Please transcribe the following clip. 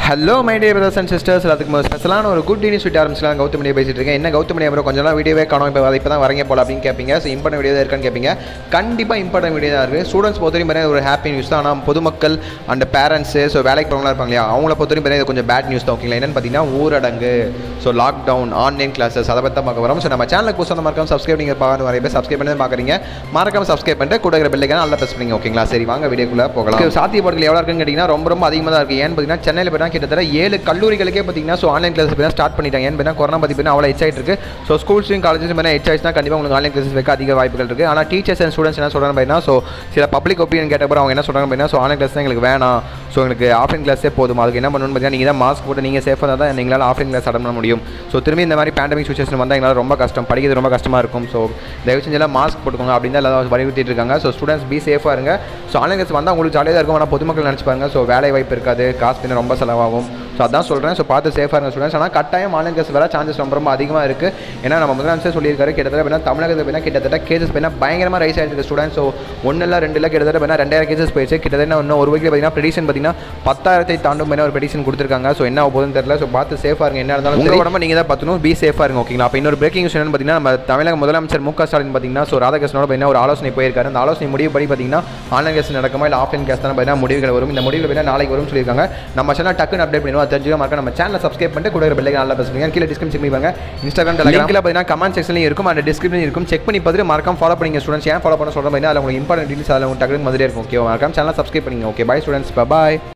hello my dear brothers and sisters அதுக்கு முதல் ஸ்பெஷலான ஒரு குட் நியூஸ் விட்டு ஆரம்பிச்சலாம் கௌதம் பேசிட்டு இருக்கேன் என்ன கௌதம் ப்ரோ கொஞ்சம் நாள் வீடியோவே காணும் இப்போ இப்போ தான் வரீங்க போல அப்படின்னு கேட்பீங்க ஸோ இம்பார்ட்டன் வீடியோ தான் இருக்கான்னு கேட்பீங்க கண்டிப்பாக இம்பார்ட்டன் வீடியோ தான் இருக்குது ஸ்டூடெண்ட்ஸ் பொறுத்தவரைக்கும் பார்த்தீங்கன்னா ஒரு ஹாப்பி நியூஸ் தான் ஆனால் பொதுமக்கள் அண்ட் பேரண்ட்ஸு ஸோ வேலைக்கு போகிறவங்களா இருப்பாங்க இல்லையா அவங்கள பொறுத்தவரைக்கும் பார்த்தீங்கன்னா இது கொஞ்சம் பேட் நியூஸ் தான் ஓகேங்களா என்னன்னு பார்த்தீங்கன்னா ஊரடங்கு ஸோ லாக்டவுன் ஆன்லைன் கிளாஸஸ் அதை பற்றி தான் பார்க்க வரோம் ஸோ நம்ம சேனலுக்கு புதுசாக மறக்காம சப்ஸ்கிரைப் நீங்கள் பார்க்க வரைய சப்ஸ்கிரைப் பண்ணி பார்க்குறீங்க மறக்காம சப்ஸ்கிரைப் பண்ணிட்டு கூட இருக்கிற பெல்லைக்கான நல்லா ப்ரெஸ் பண்ணுங்க ஓகேங்களா சரி வாங்க வீடியோக்குள்ளே போகலாம் Okay, சாத்தியப்பாடுகள் எவ்வளோ இருக்குன்னு கேட்டிங்கன்னா ரொம்ப ரொம்ப அதிகமாக தான் இருக்குது ஏன்னு பார்த்தீங்கன்னா சென்னையில் பார்த்தீங்கன்னா கிட்டத்தட்ட ஏழு கல்லூரிகளுக்கே பார்த்தீங்கன்னா ஸோ ஆன்லைன் கிளாஸ் பார்த்தீங்கன்னா ஸ்டார்ட் பண்ணிட்டாங்க ஏன்னு பார்த்தீங்கன்னா கொரோனா பற்றி பார்த்தீங்கன்னா அவ்வளோ ஹெச் ஆகிட்டு இருக்கு ஸோ ஸ்கூல்ஸையும் காலேஜஸ் பார்த்தீங்கன்னா ஹெச் ஆயிடுச்சுனா கண்டிப்பாக உங்களுக்கு ஆன்லைன் கிளாஸஸ் வைக்க அதிக வாய்ப்புகள் இருக்குது ஆனால் டீச்சர்ஸ் அண்ட் ஸ்டூடெண்ட்ஸ் என்ன சொல்கிறாங்க பார்த்தீங்கன்னா ஸோ சில பப்ளிக் ஒப்பீனியன் கேட்டப்போ அவங்க என்ன சொல்கிறாங்க பார்த்தீங்கன்னா ஸோ ஆன்லைன் கிளாஸ் தான் எங்களுக்கு வேணாம் ஸோ எங்களுக்கு ஆஃப்லைன் கிளாஸே போதும் அதுக்கு என்ன பண்ணணும்னு பார்த்தீங்கன்னா நீங்கள் தான் மாஸ்க் போட்டு நீங்கள் சேஃபாக தான் நீங்களால் ஆஃப்லைன் கிளாஸ் அட்டன் பண்ண முடியும் ஸோ திரும்பி இந்த மாதிரி பேண்டமிக் சுச்சுவேஷன் வந்தால் எங்களால் ரொம்ப கஷ்டம் படிக்கிறது ரொம்ப கஷ்டமாக இருக்கும் ஸோ தயவு செஞ்சு எல்லாம் மாஸ்க் போட்டுக்கோங்க அப்படின்னு தான் எல்லாம் வலியுறுத்திட்டு இருக்காங்க ஸோ ஸ்டூடெண்ட்ஸ் பி சேஃபாக இருங்க ஸோ ஆன்லைன் கிளாஸ் வந்தால் உங்களுக்கு ஜாலியாக தான் இருக்கும் ஆனால் பொதுமக்கள் நினச்சி பாருங்க ஸோ வேலை வாய்ப்பு இருக்காது காசு பின்ன ரொம்ப செலவாகும் ஸோ அதான் சொல்கிறேன் ஸோ பார்த்து சேஃபாக இருங்க ஸ்டூடெண்ட்ஸ் ஆனால் கட்டாயம் ஆன்லைன் கிளாஸ் வர சான்சஸ் ரொம்ப ரொம்ப அதிகமாக இருக்குது ஏன்னா நம்ம முதலமைச்சர் சொல்லியிருக்காரு கிட்டத்தட்ட பார்த்தா தமிழகத்தில் பார்த்தா கிட்டத்தட்ட கேசஸ் பார்த்தா பயங்கரமாக ரைஸ் ஆகிருக்கு ஸ்டூடெண்ட்ஸ் ஸோ ஒன்றும் இல்லை ரெண்டு இல்லை கிட்டத்தட்ட பார்த்தா ரெண்டாயிரம் கேசஸ் போயிடுச்சு கிட்டத்தட்ட இன்னும் ஒரு வீக்கில் பார்த்தீங்கன்னா பெடிஷன் பார்த்தீங்கன்னா பத்தாயிரத்தை தாண்டும் பார்த்தா ஒரு பெடிஷன் கொடுத்துருக்காங்க ஸோ என்ன போகுதுன்னு தெரியல ஸோ பார்த்து சேஃபாக இருங்க என்ன இருந்தாலும் உங்கள் உடம்பு நீங்கள் தான் பார்த்துணும் பி சேஃபாக இருங்க ஓகேங்களா அப்போ இன்னொரு பிரேக்கிங் நியூஸ் என்னன்னு பார்த்தீங்கன்னா நம்ம தமிழக முதலமைச்சர் மு க ஸ்டாலின் பார்த்தீங்கன்னா ஸோ ராதாகிருஷ்ணனோட பார்த்தீங்கன்னா ஒரு ஆலோசனை போயிருக்காரு அந்த ஆலோசனை முடிவுபடி பார்த்தீங்கன்னா ஆன்லைன் கேஸ் நடக்குமா இல்லை ஆஃப்லைன் கேஸ் தான் பார்த்தீங்கன்னா முடிவுகள் வரும் இந்த முடிவுகள் பார்த்தீங்கன்னா நாளைக்கு வரும்னு சொல்லியிருக்காங்க நம்ம சேனல் டக்குன்னு அப்டேட் பண்ணுவோம் அது தெரிஞ்சுக்க மறக்க நம்ம சேனலை சப்ஸ்கிரைப் பண்ணிட்டு கூட பெல்லைக்கு நல்லா பேசுவீங்க கீழே டிஸ்கிரிப்ஷன் பண்ணி பாருங்க இன்ஸ்டாகிராம் டெலிகிராமில் பார்த்தீங்கன்னா கமெண்ட் செக்ஷன்லையும் இருக்கும் அந்த டிஸ்கிரிப்ஷன் இருக்கும் செக் பண்ணி பார்த்துட்டு மறக்காம ஃபாலோ பண்ணிங்க ஸ்டூடெண்ட்ஸ் ஏன் ஃபாலோ பண்ண சொல்கிறேன் பார்த்தீங்கன்னா அதில் உங்களுக்கு இம்பார்ட்டன்ட் டீல்ஸ் அதில் உங்களுக்கு டக்குனு மாதிரி இருக்கும் ஓகே மறக்காம சேனல் சப்ஸ்கிரைப் பண்ணிங்க ஓகே பை ஸ்டூடெண்ட்ஸ் பாய்